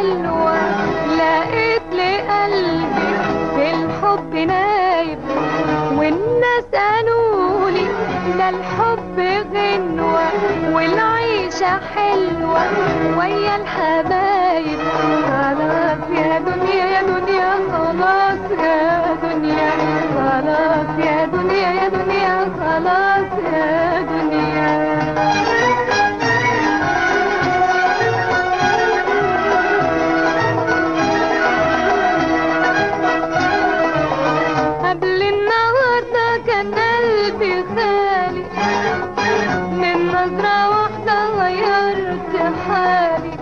حلوة لقيت لقلبي في الحب نايب والناس قالولي ده الحب غنوة والعيشة حلوة ويا الحبايب خلاص يا دنيا يا دنيا خلاص يا دنيا خلاص يا دنيا يا دنيا خلاص يا دنيا قبل النهاردة كان قلبي خالي من نظرة واحدة غيرت حالي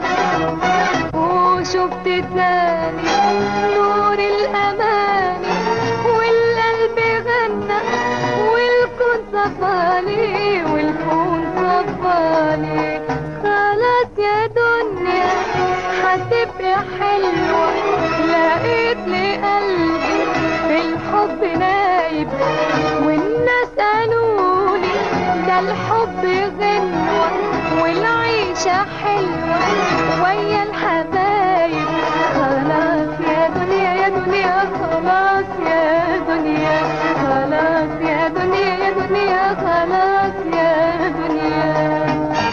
وشفت تاني نور الأمان والقلب غنى والكون صفالي والكون صفالي خلاص يا دنيا هتبقى حلوة لقيت لقلبي في الحب نايب والناس قالولي ده الحب غنوة والعيشة حلوة ويا الحبايب خلاص يا دنيا يا دنيا خلاص يا دنيا خلاص يا دنيا يا دنيا خلاص يا دنيا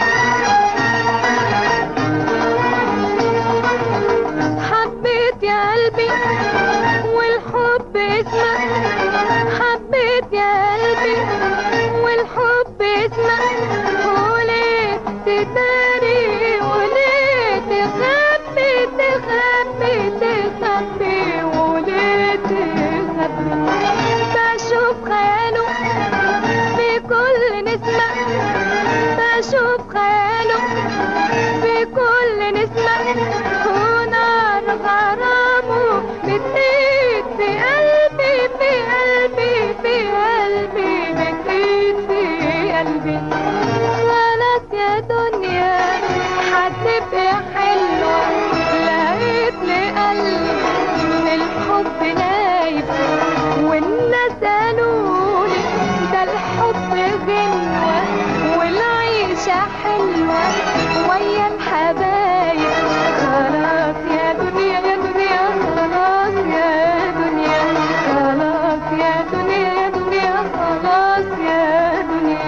حبيت يا قلبي والحب اسمك حبيت يا قلبي والحب اسمك وليه تداري وليه تخبي تخبي تخبي وليه تخبي بشوف خياله في كل نسمة بشوف خياله في كل نسمة ونار غرامه بتزيد في قلبي في قلبي في قلبي بتزيد في قلبي خلاص يا دنيا هتبقى حلوة لقيت لقلبي الحب نايب والناس قالولي ده الحب غنوة والعيشة حلوة ويا الحبايب خلاص يا دنيا يا دنيا خلاص يا دنيا خلاص يا دنيا يا دنيا خلاص يا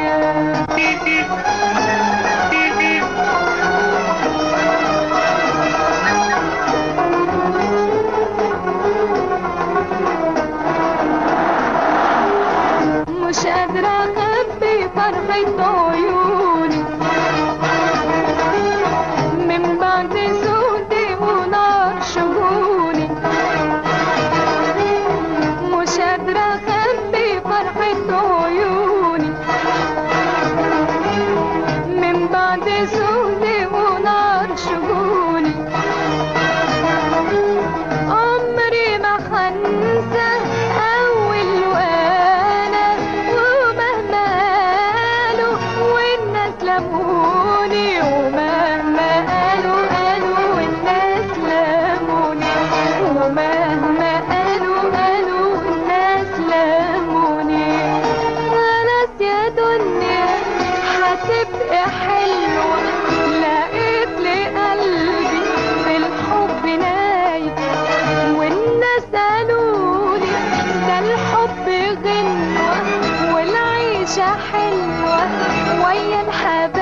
دنيا مش قادرة أخبي فرحة عيوني من بعد سودي ونار شجوني مش قادرة أخبي فرحة عيوني من بعد سودي ونار شجوني عمري ما هنسى أول وأنا ومهما قالوا والناس لموني ومهما قالوا قالوا والناس لموني ومهما قالوا قالوا والناس لموني خلاص يا دنيا هتبقى حلوة لقيت لقلبي في الحب نايب والناس قالولي ده الحب غنوة والعيشة حلوة ويا الحبايب